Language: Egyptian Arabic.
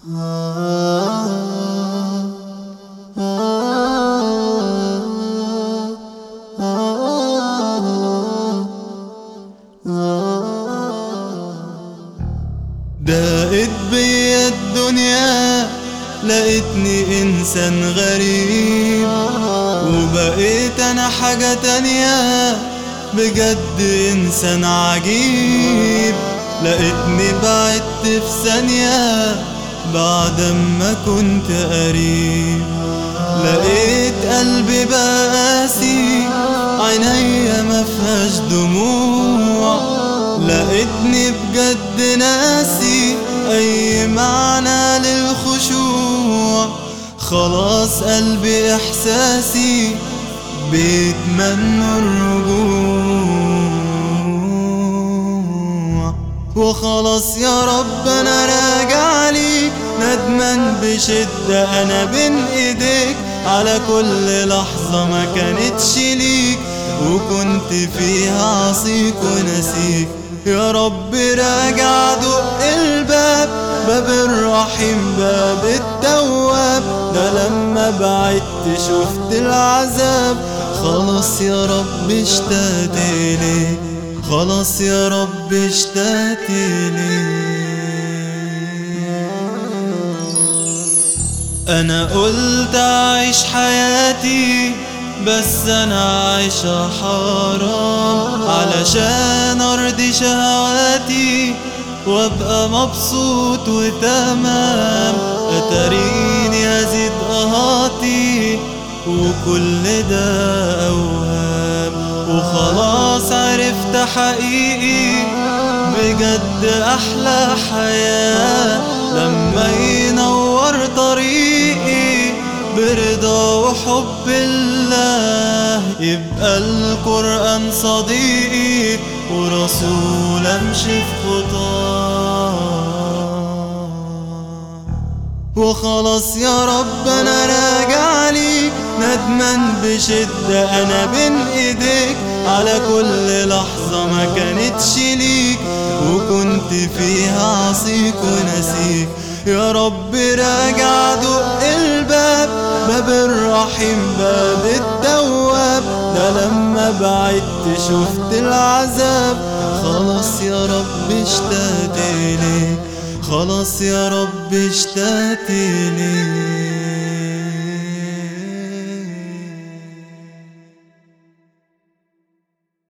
دقت بيا الدنيا لقيتني انسان غريب وبقيت انا حاجة تانية بجد انسان عجيب لقيتني بعدت في ثانية بعد ما كنت قريب لقيت قلبي بقى قاسي عينيا ما فيهاش دموع لقيتني بجد ناسي اي معنى للخشوع خلاص قلبي احساسي بيتمنى الرجوع وخلاص يا رب انا راجع ليك ندمان بشدة انا بين ايديك على كل لحظة ما كانتش ليك وكنت فيها عصيك ونسيك يا رب راجع دق الباب باب الرحيم باب التواب ده لما بعدت شفت العذاب خلاص يا رب اشتقت ليك خلاص يا رب اشتقت ليك انا قلت اعيش حياتي بس انا عايشة حرام علشان ارضي شهواتي وابقى مبسوط وتمام اتريني ازيد قهاتي وكل ده اوهام وخلاص عرفت حقيقي بجد احلى حياة لما ينور طريقي برضا وحب الله يبقى القرآن صديقي ورسول امشي في خطاه وخلاص يا رب انا راجع ليك ندمان بشدة انا بين ايديك على كل لحظة ما كانتش ليك وكنت فيها عصيك ونسيك يا رب راجع دق الباب باب الرحيم باب التواب ده لما بعدت شفت العذاب خلاص يا رب اشتقت ليك خلاص يا رب اشتقت ليك